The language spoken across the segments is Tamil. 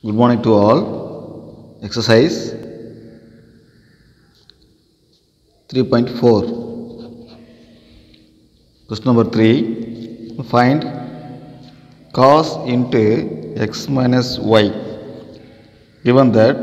Good morning to all. Exercise 3.4. Question number 3. Find cos into x minus y. Given that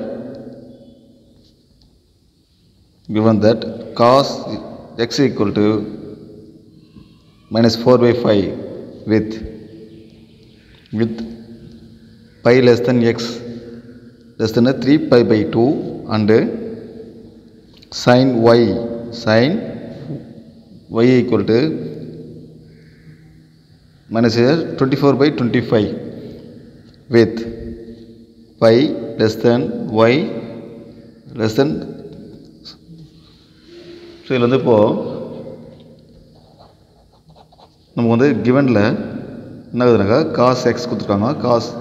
given that cos x equal to minus 4 by 5 with with pi less than x less than 3 pi by 2 and sin y sin y equal to minus here 24 by 25 with pi less than y less than so இதில் வந்து இப்போது நமக்கு வந்து கிவனில் என்ன ஆகுதுனாக்கா காஸ் எக்ஸ் கொடுத்துருக்காங்க cos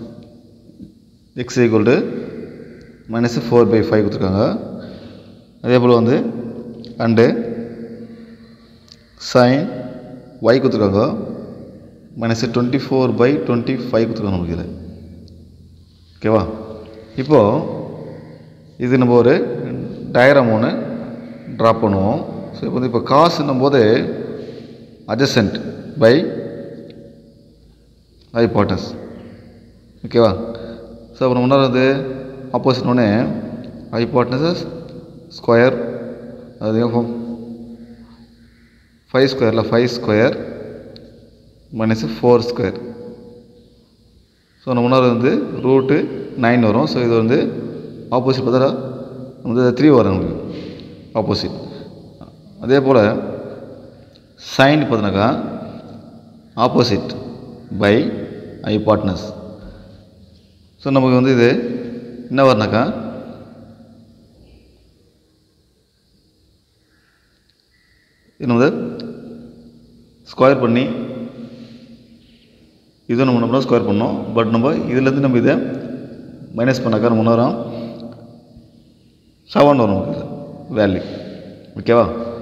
x equal to minus four by five கொடுத்துருக்காங்க அதே போல் வந்து அண்டு சைன் ஒய் கொடுத்துருக்காங்க minus twenty four by twenty five கொடுத்துருக்காங்க நமக்கு இதில் ஓகேவா இப்போது இது நம்ம ஒரு டயக்ராம் ஒன்று ட்ரா பண்ணுவோம் ஸோ இப்போ வந்து இப்போ காசுன்னும் போது அட்ஜசன்ட் பை ஹைபாட்டஸ் ஓகேவா ஸோ அப்புறம் முன்னாடி வந்து ஆப்போசிட் ஒன்று ஹைபாட்னஸ் ஸ்கொயர் அது ஃபைவ் ஸ்கொயரில் five square minus four square so நம்ம முன்னாடி வந்து ரூட்டு நைன் வரும் ஸோ இது வந்து ஆப்போசிட் பார்த்தா வந்து த்ரீ வரும் நமக்கு ஆப்போசிட் அதே போல் சைன் பார்த்தீங்கன்னாக்கா ஆப்போசிட் பை ஹைபாட்னஸ் ஸோ நமக்கு வந்து இது என்ன வரனாக்கா இது வந்து ஸ்கொயர் பண்ணி இதை நம்ம நம்ம ஸ்கொயர் பண்ணோம் பட் நம்ம இதுலேருந்து நம்ம இதை மைனஸ் பண்ணாக்கா நம்ம வரும் செவன் வரும் நமக்கு வேல்யூ ஓகேவா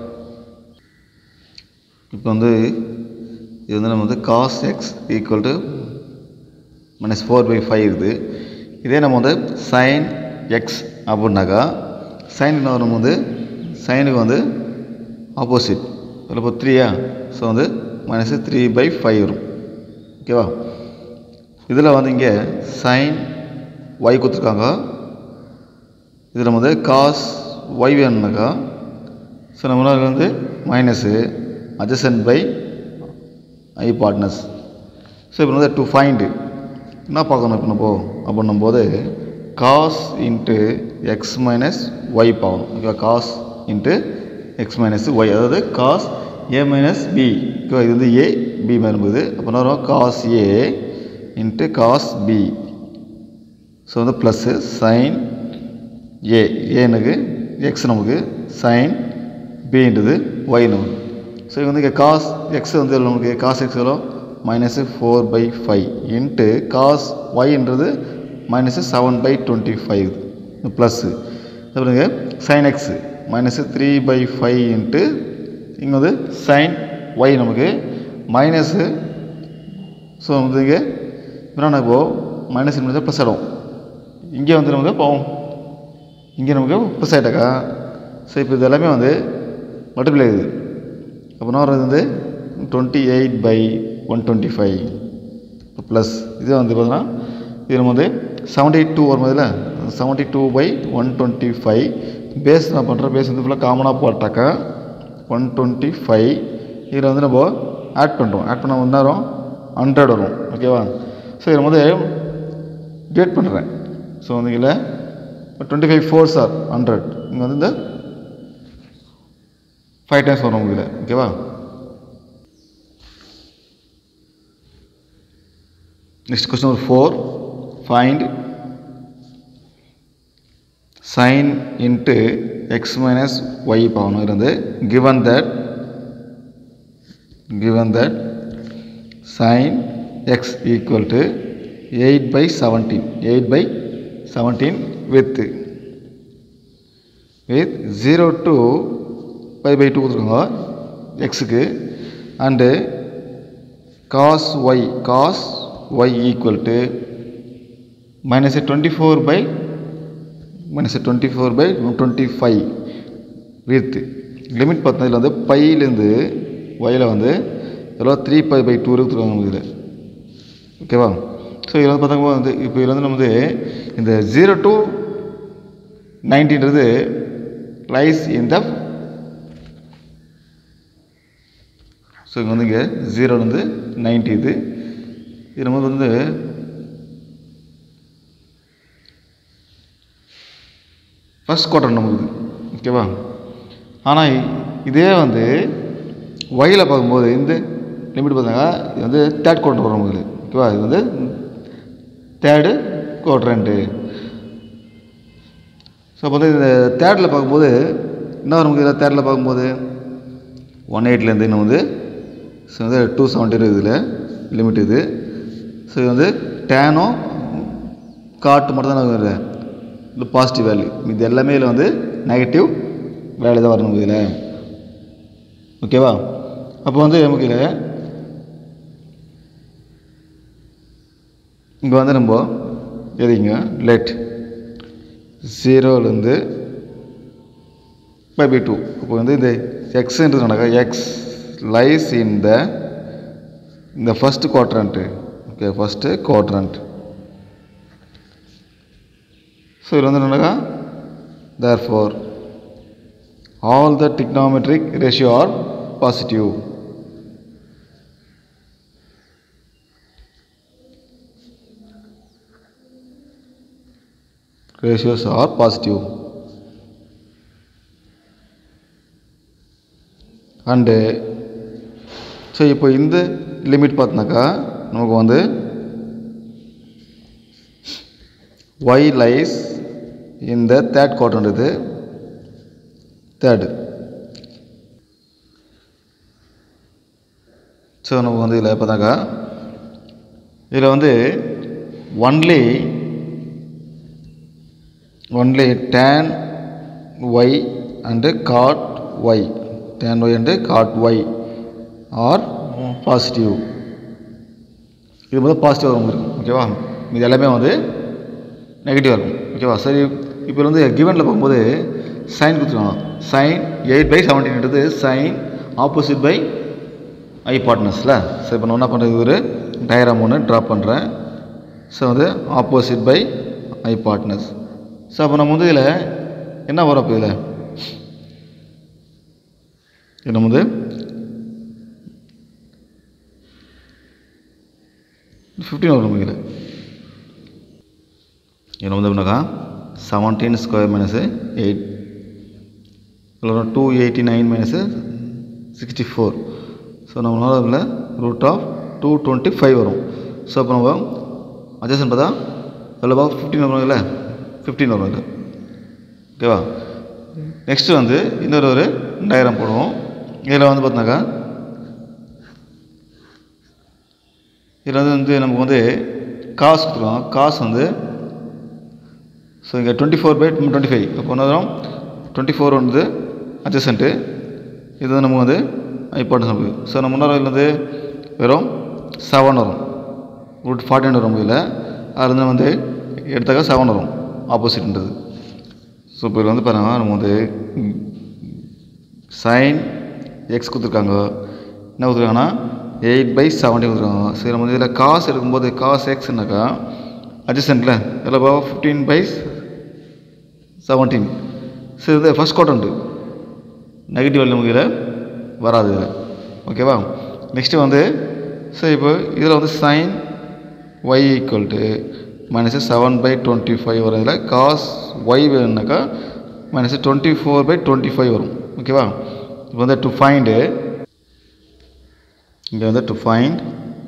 இப்போ வந்து இது வந்து நம்ம வந்து cos x equal to minus four by five இருக்குது இதே நம்ம வந்து சைன் எக்ஸ் அப்படின்னாக்கா சைன் என்ன வரும் வந்து சைனுக்கு வந்து ஆப்போசிட் இதில் இப்போ த்ரீயா ஸோ வந்து மைனஸ் த்ரீ பை ஃபைவ் வரும் ஓகேவா இதில் வந்து இங்கே சைன் ஒய் கொடுத்துருக்காங்க இதில் வந்து காஸ் ஒய் வேணும்னாக்கா ஸோ நம்ம வந்து minus adjacent by hypotenuse so இப்போ வந்து டு ஃபைண்டு என்ன பார்க்கணும் இப்போ நம்ம அப்படின்னும் போது cos into x minus y பார்க்கணும் ஓகேவா cos into x minus y அதாவது காஸ் ஏ மைனஸ் பி ஓகேவா இது வந்து ஏ பி வரும்போது அப்போ என்ன வரும் cos A into cos B so வந்து ப்ளஸ்ஸு சைன் ஏ ஏனுக்கு எக்ஸ் நமக்கு சைன் பின்றது ஒய் நமக்கு ஸோ இது வந்து இங்கே காஸ் எக்ஸ் வந்து நமக்கு காஸ் எக்ஸ் வரும் minus four by five into cos ஒய்ன்றது minus seven by twenty five plus அப்புறம் sine x minus three by five into இங்கே வந்து சைன் ஒய் நமக்கு மைனஸு ஸோ வந்து இங்கே என்ன இப்போது மைனஸ் ப்ளஸ் ஆகிடும் இங்கே வந்து நமக்கு போவோம் இங்கே நமக்கு ப்ளஸ் ஆகிட்டாக்கா ஸோ இப்போ இது எல்லாமே வந்து மல்டிப்ளை ஆகுது அப்போ என்ன வர்றது வந்து twenty eight by one twenty five plus இது வந்து பார்த்தீங்கன்னா இது நம்ம வந்து செவன்ட்டி டூ வரும் இதில் seventy two by one twenty five பேஸ் நான் பண்ணுறேன் பேஸ் வந்து ஃபுல்லாக காமனாக போட்டாக்கா ஒன் டுவெண்ட்டி ஃபைவ் இதில் வந்து நம்ம ஆட் பண்ணுறோம் ஆட் பண்ண வந்து வரும் ஹண்ட்ரட் வரும் ஓகேவா ஸோ இதில் வந்து டிவைட் பண்ணுறேன் ஸோ வந்து இதில் twenty five four sir hundred இங்கே வந்து இந்த ஃபைவ் டைம்ஸ் வரும் இதில் ஓகேவா next question number four find sine into x minus y பார்க்கணும் இருந்து given that given that sine x equal to eight by seventeen eight by seventeen with with zero to five by two கொடுத்துருக்காங்க எக்ஸுக்கு and cos y cos y equal to minus twenty four by minus twenty four by twenty five விர்த்து limit பார்த்தா இதில் வந்து பையிலேருந்து ஒயில் வந்து இதில் த்ரீ பை பை டூ இருக்குறாங்க இதில் ஓகேவா ஸோ இதில் வந்து பார்த்தாங்க வந்து இப்போ இதில் வந்து நம்ம வந்து இந்த ஜீரோ டு நைன்டின்றது லைஸ் இன் த ஸோ இங்கே வந்து இங்கே ஜீரோலேருந்து நைன்ட்டி இது இது நம்ம வந்து ஃபஸ்ட் குவார்டர் நமக்கு ஓகேவா ஆனால் இதே வந்து ஒயில் பார்க்கும்போது இந்த லிமிட் பார்த்தாங்க இது வந்து தேர்ட் குவார்டர் வரும் உங்களுக்கு ஓகேவா இது வந்து தேர்டு குவாட்ரண்ட்டு ஸோ அப்போ வந்து இந்த தேர்டில் பார்க்கும்போது என்ன வரும் இதில் தேர்டில் பார்க்கும்போது ஒன் எயிட்லேருந்து இன்னும் வந்து ஸோ வந்து டூ செவன்ட்டி இருக்குது இதில் லிமிட் இது ஸோ இது வந்து டேனும் காட்டு மட்டும் தான் வருது இது பாசிட்டிவ் வேல்யூ இது எல்லாமே இதில் வந்து நெகட்டிவ் வேல்யூ தான் வரணும் இதில் ஓகேவா அப்போ வந்து நமக்கு இதில் இங்கே வந்து நம்ம எதிங்க லெட் ஜீரோலேருந்து பை பை டூ இப்போ வந்து இந்த எக்ஸ்ன்றது நடக்க எக்ஸ் லைஸ் இன் த இந்த first quadrant okay first quadrant so இதில் வந்து என்னக்கா therefore all the trigonometric ratio are positive ratios are positive and so இப்போ இந்த லிமிட் பார்த்தோன்னாக்கா நமக்கு வந்து ஒய் லைஸ் இந்த தேர்ட் குவார்டர்ன்றது தேர்டு ஸோ நமக்கு வந்து இதில் பார்த்தாக்கா இதில் வந்து only only tan y and cot y tan y and cot y are positive இது வந்து பாசிட்டிவ் வரும் இருக்கும் ஓகேவா இது எல்லாமே வந்து நெகட்டிவாக இருக்கும் ஓகேவா சரி இப்போ வந்து கிவனில் பார்க்கும்போது சைன் கொடுத்துருக்காங்க சைன் எயிட் பை செவன்டீன்ன்றது சைன் ஆப்போசிட் பை ஐ பார்ட்னர்ஸில் ஸோ இப்போ நான் என்ன பண்ணுறது ஒரு டயராம் ஒன்று ட்ரா பண்ணுறேன் ஸோ வந்து opposite by hypotenuse so அப்போ நம்ம வந்து இதில் என்ன வரும் அப்போ இதில் இது நம்ம வந்து ஃபிஃப்டீன் வரும் நமக்கு இதில் இதில் வந்து எப்படின்னாக்கா செவன்டீன் ஸ்கொயர் மைனஸு எயிட் இதில் two eighty nine minus sixty four so நம்மளால் இதில் root of two twenty five வரும் ஸோ அப்போ நம்ம அட்ஜஸ்ட் பார்த்தா எவ்வளோ பா ஃபிஃப்டீன் வரும் இல்லை ஃபிஃப்டீன் வரும் இது ஓகேவா நெக்ஸ்ட்டு வந்து இன்னொரு ஒரு டயக்ராம் போடுவோம் இதில் வந்து பார்த்தினாக்கா இதில் வந்து வந்து நமக்கு வந்து காசு கொடுத்துருவோம் காசு வந்து ஸோ இங்கே twenty four by twenty five அப்போ என்ன வரும் டுவெண்ட்டி ஃபோர் வந்து அட்ஜஸ்டண்ட்டு இது வந்து நமக்கு வந்து இம்பார்ட்டன்ஸ் நமக்கு ஸோ நம்ம முன்னாடி இதில் வந்து வெறும் செவன் வரும் ரூட் ஃபார்ட்டின் வரும் இதில் அதுலேருந்து வந்து எடுத்தாக்கா செவன் வரும் ஆப்போசிட்ன்றது ஸோ இப்போ இதில் வந்து பாருங்கள் நம்ம வந்து சைன் எக்ஸ் கொடுத்துருக்காங்க என்ன கொடுத்துருக்காங்கன்னா எயிட் பை செவன்ட்டி கொடுத்துருக்காங்க சரி நம்ம வந்து இதில் காசு எடுக்கும்போது காசு எக்ஸ்னாக்கா அட்ஜஸ்டண்ட்டில் இதில் பா ஃபிஃப்டீன் பை செவன்டீன் சரி இது ஃபஸ்ட் குவாட்ரண்ட்டு நெகட்டிவ் வேல்யூ நமக்கு இதில் வராது இதில் ஓகேவா நெக்ஸ்ட்டு வந்து சரி இப்போ இதில் வந்து sine y equal to minus seven by twenty five வரும் இதில் காஸ் ஒய் வேணுனாக்கா minus twenty four by twenty five வரும் ஓகேவா இப்போ வந்து டு ஃபைண்டு இங்கே வந்து to find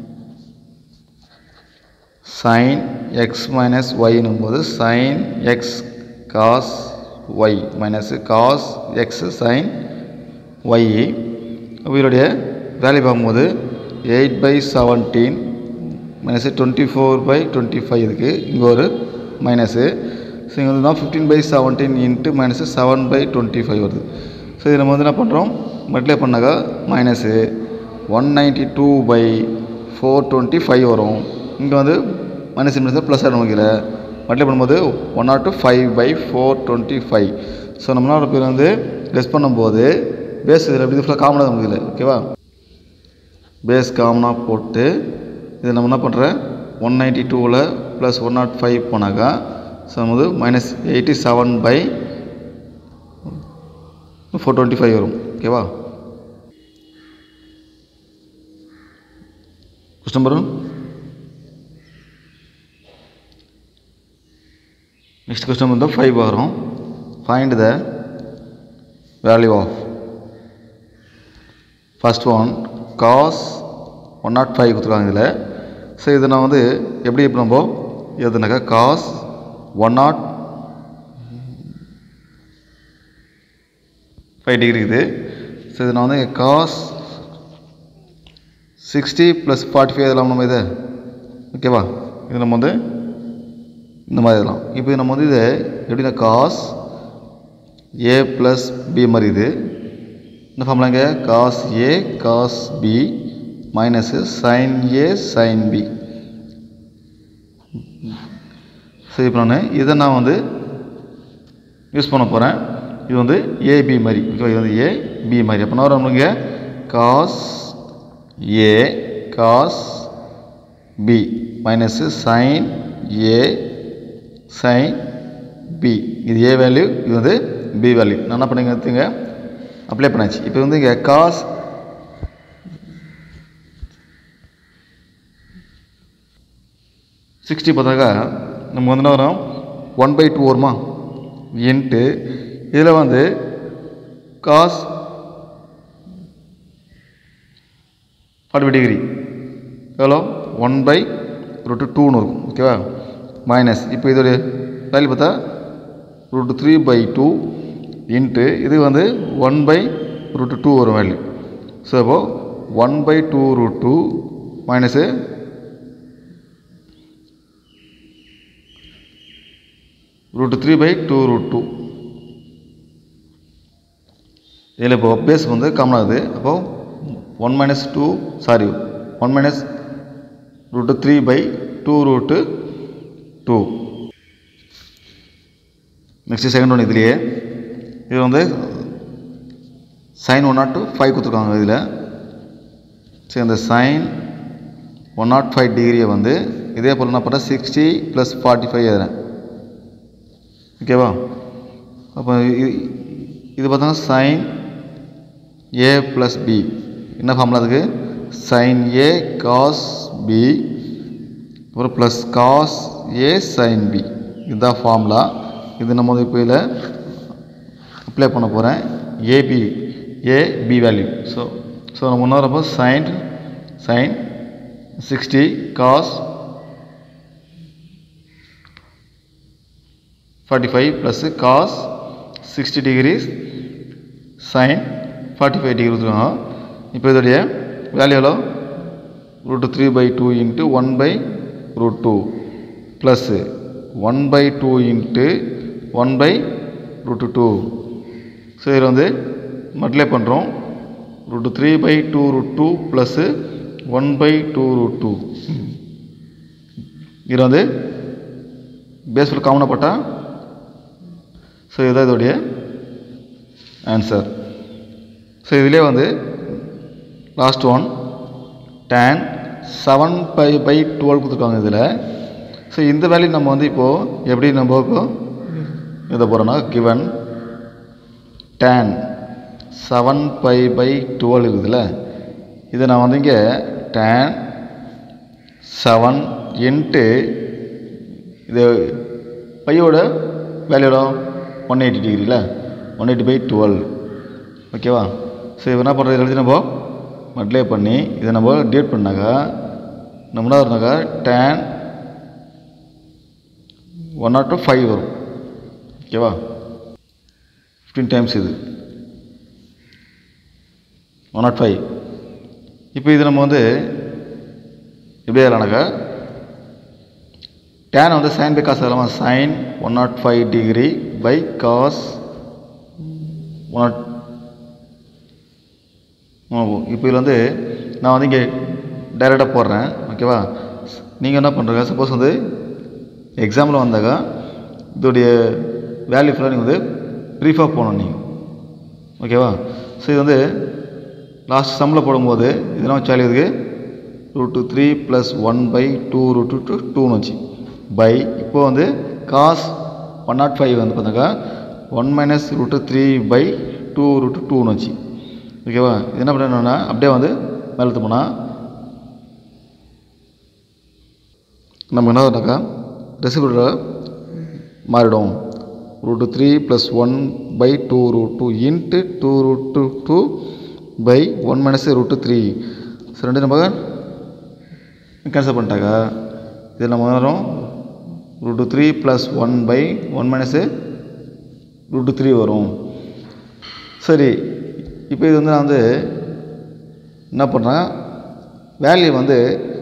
sine x minus ஒய்னும் போது sine x cos y minus cos x sine y இவருடைய வேல்யூ பார்க்கும்போது eight by seventeen minus twenty four by twenty five இருக்குது இங்கே ஒரு மைனஸு ஸோ இங்கே வந்து தான் fifteen by seventeen into minus seven by twenty five வருது ஸோ இது நம்ம வந்து என்ன பண்ணுறோம் மல்டிப்ளை பண்ணாக்கா minus one ninety two by four twenty five வரும் இங்கே வந்து மைனஸ் மைனஸ் ப்ளஸ் ஆகிடும் வைக்கல மல்டிப்ளை பண்ணும்போது one not five by four twenty five so நம்மளோட பேர் வந்து லெஸ் பண்ணும்போது பேஸ் இதில் எப்படி ஃபுல்லாக காமனாக நமக்கு இதில் ஓகேவா பேஸ் காமனாக போட்டு இதை நம்ம என்ன பண்ணுறேன் ஒன் நைன்ட்டி டூவில் ப்ளஸ் ஒன் நாட் ஃபைவ் போனாக்கா ஸோ நம்ம வந்து minus eighty seven by four twenty five வரும் ஓகேவா கொஸ்டின் நம்பர் நெக்ஸ்ட் கொஸ்டின் வந்து ஃபைவ் வரும் find the value of first one cos one not five கொடுத்துருக்காங்க இதில் ஸோ இதை நான் வந்து எப்படி இப்போ நம்ம எதுனாக்கா cos one not five degree இது ஸோ இது நான் வந்து cos sixty plus forty five இதெல்லாம் நம்ம இது ஓகேவா இது நம்ம வந்து இந்த மாதிரி இதெல்லாம் இப்போ நம்ம வந்து இது எப்படின்னா காஸ் ஏ ப்ளஸ் பி மாதிரி இது என்ன ஃபார்முலாங்க cos A cos B minus sine A sine B சரி இப்போ நான் இதை நான் வந்து யூஸ் பண்ண போகிறேன் இது வந்து ஏபி மாதிரி ஓகேவா இது வந்து ஏ பி மாதிரி அப்போ நான் நம்மளுங்க cos A cos B minus sine A sine B இது ஏ வேல்யூ இது வந்து பி வேல்யூ நான் என்ன பண்ணுங்க எடுத்துங்க அப்ளை பண்ணாச்சு இப்போ வந்து இங்கே காஸ் சிக்ஸ்டி பார்த்தாக்கா நம்ம வந்து என்ன வரும் ஒன் பை டூ வருமா இன்ட்டு இதில் வந்து காஸ் ஃபார்ட்டி டிகிரி எவ்வளோ ஒன் பை ரூட்டு டூன்னு இருக்கும் ஓகேவா மைனஸ் இப்போ இதோடைய வேல்யூ பார்த்தா root three by two into இது வந்து ஒன் பை ரூட்டு டூ வரும் வேல்யூ ஸோ அப்போது one by two root two minus root three by two root two இதில் இப்போ பேஸ் வந்து காமன் ஆகுது அப்போது one minus two sorry one minus root three by two root two next second one இதுலேயே இது வந்து சைன் ஒன் நாட் ஃபைவ் கொடுத்துருக்காங்க இதில் சரி இந்த சைன் ஒன் நாட் ஃபைவ் டிகிரியை வந்து இதே போல் என்ன பண்ணுறேன் சிக்ஸ்டி ப்ளஸ் ஃபார்ட்டி ஃபைவ் எழுதுறேன் ஓகேவா அப்போ இது இது பார்த்தோன்னா சைன் ஏ ப்ளஸ் பி என்ன ஃபார்முலா அதுக்கு சைன் ஏ காஸ் பி அப்புறம் plus cos A sine B இதுதான் ஃபார்முலா இது நம்ம வந்து இப்போ இதில் அப்ளை பண்ண போகிறேன் AB A B value so so நம்ம முன்னாடி sine sine sixty cos forty five plus cos sixty degrees sine forty five degree கொடுத்துருவாங்க இப்போ இதோடைய வேல்யூ எவ்வளோ root three by two into one by root two plus one by two into one by root two so இதில் வந்து மல்டிப்ளை பண்ணுறோம் root three by two root two plus one by two root two இதில் வந்து பேஸ்ஃபுல் காமனாக போட்டால் ஸோ இதுதான் இதோடைய ஆன்சர் ஸோ இதிலே வந்து last one tan seven pi by twelve கொடுத்துருக்காங்க இதில் ஸோ இந்த வேல்யூ நம்ம வந்து இப்போது எப்படி நம்ம இப்போ எழுத போகிறோன்னா given tan seven pi by twelve இருக்குதுல்ல இதை நான் வந்து இங்கே டேன் செவன் இன்ட்டு இது பையோட வேல்யூடோ ஒன் எயிட்டி டிகிரியில் ஒன் எயிட்டி பை டுவெல் ஓகேவா ஸோ இப்போ என்ன பண்ணுறது எழுதி நம்ம மல்டிப்ளை பண்ணி இதை நம்ம டிவைட் பண்ணாக்கா நம்ம என்ன வருனாக்கா tan one nought two five வரும் ஓகேவா ஃபிஃப்டீன் டைம்ஸ் இது ஒன் நாட் ஃபைவ் இப்போ இது நம்ம வந்து எப்படி எழுதலாம்னாக்கா டேன் வந்து சைன் பை காஸ் இல்லாமல் sine one not five degree by cos one nought இப்போ இதில் வந்து நான் வந்து இங்கே டைரெக்டாக போடுறேன் ஓகேவா நீங்கள் என்ன பண்ணுறீங்க சப்போஸ் வந்து எக்ஸாம்பிள் வந்தாக்கா இதோடைய வேல்யூ ஃபுல்லாக நீங்கள் வந்து ப்ரீஃபாக போகணும் நீங்கள் ஓகேவா ஸோ இது வந்து லாஸ்ட் சம்மில் போடும்போது இதெல்லாம் வச்சு வேல்யூ இருக்குது root three plus one by two root two டூன்னு வச்சு பை இப்போ வந்து காஸ் ஒன் நாட் ஃபைவ் வந்து பார்த்தாக்கா one minus root three by two root டூன்னு வச்சு ஓகேவா இது என்ன பண்ணணும்னா அப்படியே வந்து மேலே போனால் நம்ம என்ன பண்ணாக்கா ரெசிபியூட்டரை மாறிடும் root three plus one by two root two into two root two two by one minus root three so ரெண்டு நம்ம கேன்சல் பண்ணிட்டாக்கா இது நம்ம வரும் root three plus one by one minus root three வரும் சரி இப்போ இது வந்து நான் வந்து என்ன பண்ணுறேன் வேல்யூ வந்து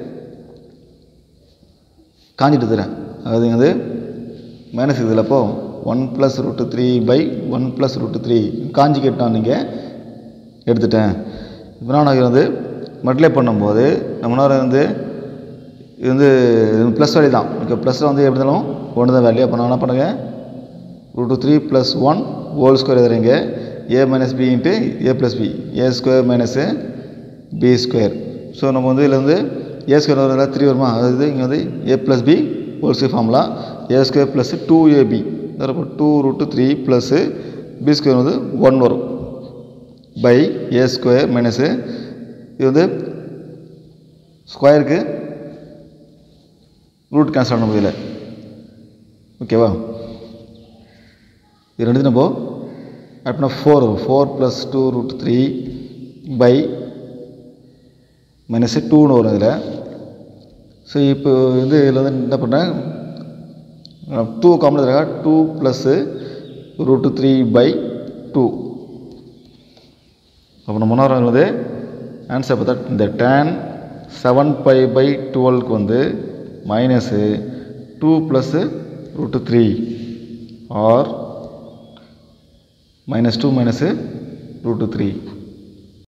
காஞ்சிட்டு தரேன் அதாவது இங்க வந்து மைனஸ் இதில் அப்போ one plus root three by one plus root three conjugate நான் நீங்கள் எடுத்துட்டேன் இப்போ நான் இது வந்து மல்டிப்ளை பண்ணும்போது நம்ம நேரம் வந்து இது வந்து ப்ளஸ் வேல்யூ தான் ஓகே ப்ளஸில் வந்து எப்படி இருந்தாலும் ஒன்று தான் வேல்யூ அப்போ நான் என்ன பண்ணுங்கள் root three plus one whole square எழுதுறீங்க a minus b into a plus b a square minus b square so நம்ம வந்து இதில் வந்து ஏ ஸ்கொயர் வரதில் த்ரீ வருமா அதாவது இங்கே வந்து a plus b whole square formula a square plus two ab இப்போ two root three plus b square வந்து ஒன் வரும் பை ஏ ஸ்கொயர் மைனஸு இது வந்து ஸ்கொயருக்கு ரூட் கேன்சல் பண்ண முடியல ஓகேவா இது ரெண்டு நம்ம ஆட் பண்ணால் ஃபோர் வரும் four plus two root three by minus டூன்னு வரும் இதில் ஸோ இப்போ வந்து இதில் வந்து என்ன பண்ணுறேன் டூ காமன் தராங்க two plus root three by two அப்போ நம்ம முன்னாடி வந்து ஆன்சர் பார்த்தா இந்த டேன் செவன் பை பை டுவெல்க்கு வந்து minus two plus root three or minus two minus root three